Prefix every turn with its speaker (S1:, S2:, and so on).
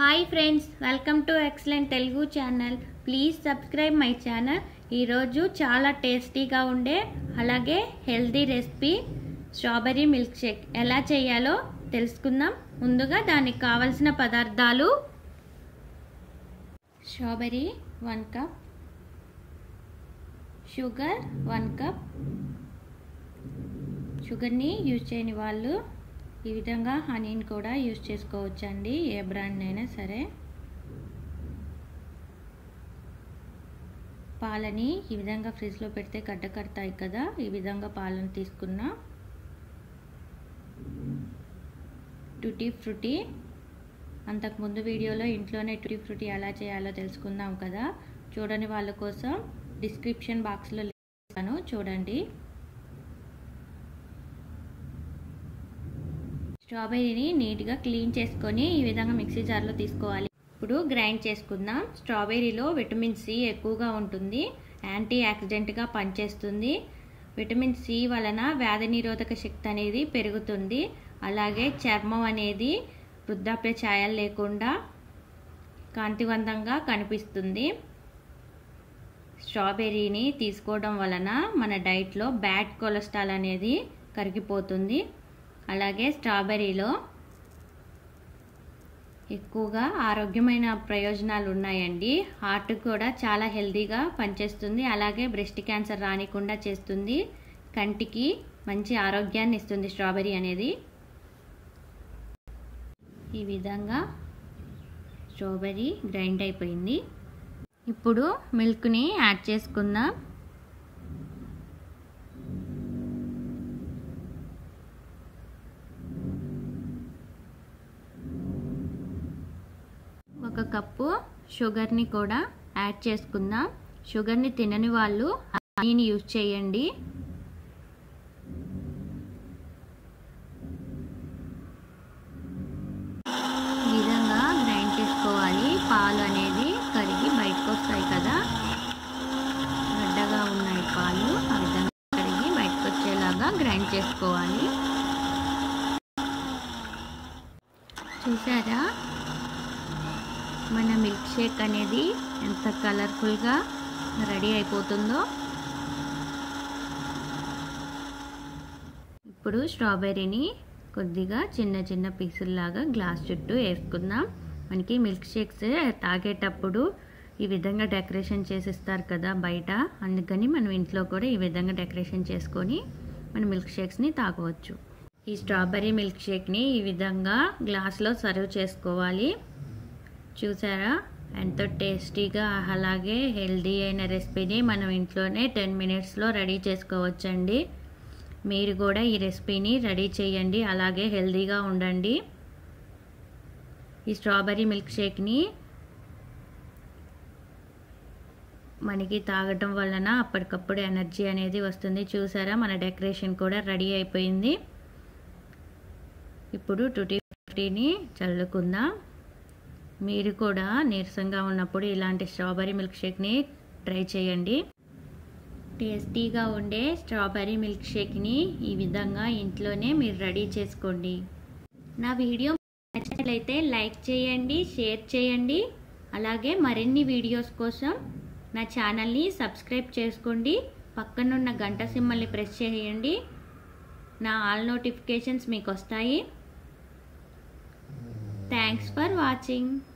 S1: hi friends welcome to excellent Telugu channel please subscribe my channel ఈరోజు చాలా టేస్టీగా ఉండే అలాగే healthy recipe strawberry milk shake ఎలా చేయాలో తెలుసుకుందాం ముందుగా దానికి కావలసిన పదార్థాలు strawberry one cup sugar one cup షుగర్ని యూజ్ చేయని వాళ్ళు ఈ విధంగా హనీని కూడా యూజ్ చేసుకోవచ్చండి ఏ బ్రాండ్ అయినా సరే పాలని ఈ విధంగా ఫ్రిడ్జ్లో పెడితే గడ్డ కడతాయి కదా ఈ విధంగా పాలను తీసుకున్నా టుటీ ఫ్రూటీ అంతకుముందు వీడియోలో ఇంట్లోనే టుటీ ఫ్రూటీ ఎలా చేయాలో తెలుసుకుందాం కదా చూడని వాళ్ళ కోసం డిస్క్రిప్షన్ బాక్స్లో ఇస్తాను చూడండి స్ట్రాబెర్రీని నీట్గా క్లీన్ చేసుకొని ఈ విధంగా మిక్సీ జార్లో తీసుకోవాలి ఇప్పుడు గ్రైండ్ చేసుకుందాం స్ట్రాబెర్రీలో విటమిన్ సి ఎక్కువగా ఉంటుంది యాంటీ ఆక్సిడెంట్గా పనిచేస్తుంది విటమిన్ సి వలన వ్యాధి నిరోధక శక్తి అనేది పెరుగుతుంది అలాగే చర్మం అనేది వృద్ధాప్య ఛాయలు లేకుండా కాంతివంతంగా కనిపిస్తుంది స్ట్రాబెర్రీని తీసుకోవడం వలన మన డైట్లో బ్యాడ్ కొలెస్ట్రాల్ అనేది కరిగిపోతుంది అలాగే స్ట్రాబెర్రీలో ఎక్కువగా ఆరోగ్యమైన ప్రయోజనాలు ఉన్నాయండి హార్ట్ కూడా చాలా హెల్తీగా పనిచేస్తుంది అలాగే బ్రెస్ట్ క్యాన్సర్ రానికుండా చేస్తుంది కంటికి మంచి ఆరోగ్యాన్ని ఇస్తుంది స్ట్రాబెర్రీ అనేది ఈ విధంగా స్ట్రాబెర్రీ గ్రైండ్ అయిపోయింది ఇప్పుడు మిల్క్ని యాడ్ చేసుకుందాం ఒక కప్పు షుగర్ని కూడా యాడ్ చేసుకుందాం షుగర్ని తినని వాళ్ళు హనీని యూజ్ చేయండి ఈ విధంగా గ్రైండ్ చేసుకోవాలి పాలు అనేది కరిగి బయటకు వస్తాయి కదా గడ్డగా ఉన్నాయి పాలు ఆ విధంగా కరిగి బయటకు వచ్చేలాగా గ్రైండ్ చేసుకోవాలి చూసారా మన మిల్క్ షేక్ అనేది ఎంత కలర్ఫుల్గా రెడీ అయిపోతుందో ఇప్పుడు స్ట్రాబెర్రీని కొద్దిగా చిన్న చిన్న పీసుల్లాగా గ్లాస్ చుట్టూ వేసుకుందాం మనకి మిల్క్ షేక్స్ తాగేటప్పుడు ఈ విధంగా డెకరేషన్ చేసిస్తారు కదా బయట అందుకని మనం ఇంట్లో కూడా ఈ విధంగా డెకరేషన్ చేసుకొని మన మిల్క్ షేక్స్ని తాగవచ్చు ఈ స్ట్రాబెర్రీ మిల్క్ షేక్ని ఈ విధంగా గ్లాస్లో సర్వ్ చేసుకోవాలి చూసారా ఎంతో టేస్టీగా అలాగే హెల్దీ అయిన రెసిపీని మనం ఇంట్లోనే టెన్ మినిట్స్లో రెడీ చేసుకోవచ్చండి మీరు కూడా ఈ రెసిపీని రెడీ చేయండి అలాగే హెల్దీగా ఉండండి ఈ స్ట్రాబెర్రీ మిల్క్ షేక్ని మనకి తాగటం వలన అప్పటికప్పుడు ఎనర్జీ అనేది వస్తుంది చూసారా మన డెకరేషన్ కూడా రెడీ అయిపోయింది ఇప్పుడు టుటీ ఫ్రూటీని చల్లుకుందాం మీరు కూడా నీరసంగా ఉన్నప్పుడు ఇలాంటి స్ట్రాబెర్రీ మిల్క్ షేక్ని ట్రై చేయండి టేస్టీగా ఉండే స్ట్రాబెర్రీ మిల్క్ షేక్ని ఈ విధంగా ఇంట్లోనే మీరు రెడీ చేసుకోండి నా వీడియో నచ్చినట్లయితే లైక్ చేయండి షేర్ చేయండి అలాగే మరిన్ని వీడియోస్ కోసం నా ఛానల్ని సబ్స్క్రైబ్ చేసుకోండి పక్కనున్న గంట సింబల్ని ప్రెస్ చేయండి నా ఆల్ నోటిఫికేషన్స్ మీకు వస్తాయి థ్యాంక్స్ ఫర్ వాచింగ్